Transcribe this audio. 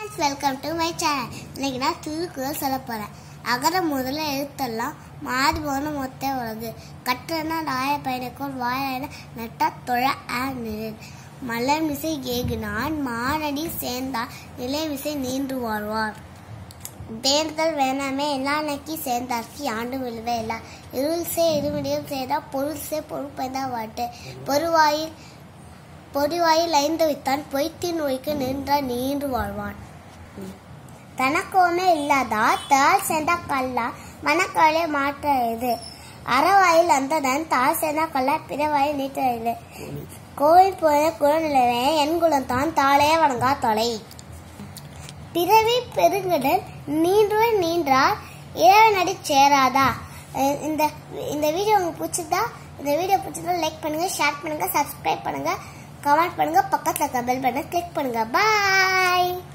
friends welcome to my channel இன்னைக்கு நான் திருக்குறள் சொல்ல போகிறேன் அகர முதல்ல எழுத்தெல்லாம் மாறி போன மொத்த உலகு கற்றனா நாய பயணிக்கோள் வாயன நட்டா தொழ ஆ நிழல் மலர் மிசை ஏகுனான் மானடி சேர்ந்தார் நிலை விசை நீண்டு வாழ்வார் தேர்தல் வேணாமே எல்லா நக்கி சேர்ந்தார்க்கு ஆண்டு விழுவே இல்லை இருள் சே இருமுடியும் செய்தா பொருள் சே பொறுப்பைந்தா வாட்டு பொறுவாயில் பொறிவாயில் ஐந்து வைத்தான் பொய்த்தின் நோய்க்கு நின்றார் நீண்டு வாழ்வான் தனக்கோமே இல்லாதா தாள் சென்ற கல்லா மனக்கவலை மாற்ற இது அறவாயில் அந்ததன் தாள் சென்ற கல்லா பிறவாயில் நீட்ட இது கோவில் போய குலநிலவே என் குலம் தான் தாளே வணங்கா தொலை பிறவி பெருங்கடல் நீண்டுவை நீன்றார் இறைவனடி சேராதா அஹ் இந்த இந்த வீடியோ உங்களுக்கு பிடிச்சிருந்தா இந்த வீடியோ பிடிச்சிருந்தா லைக் பண்ணுங்க ஷேர் பண்ணுங்க சப்ஸ்கிரைப் பண்ணுங்க கமெண்ட் பண்ணுங்க பக்கத்துல இருக்க பெல் பட்டனை கிளிக் பண்ணுங்க பாய்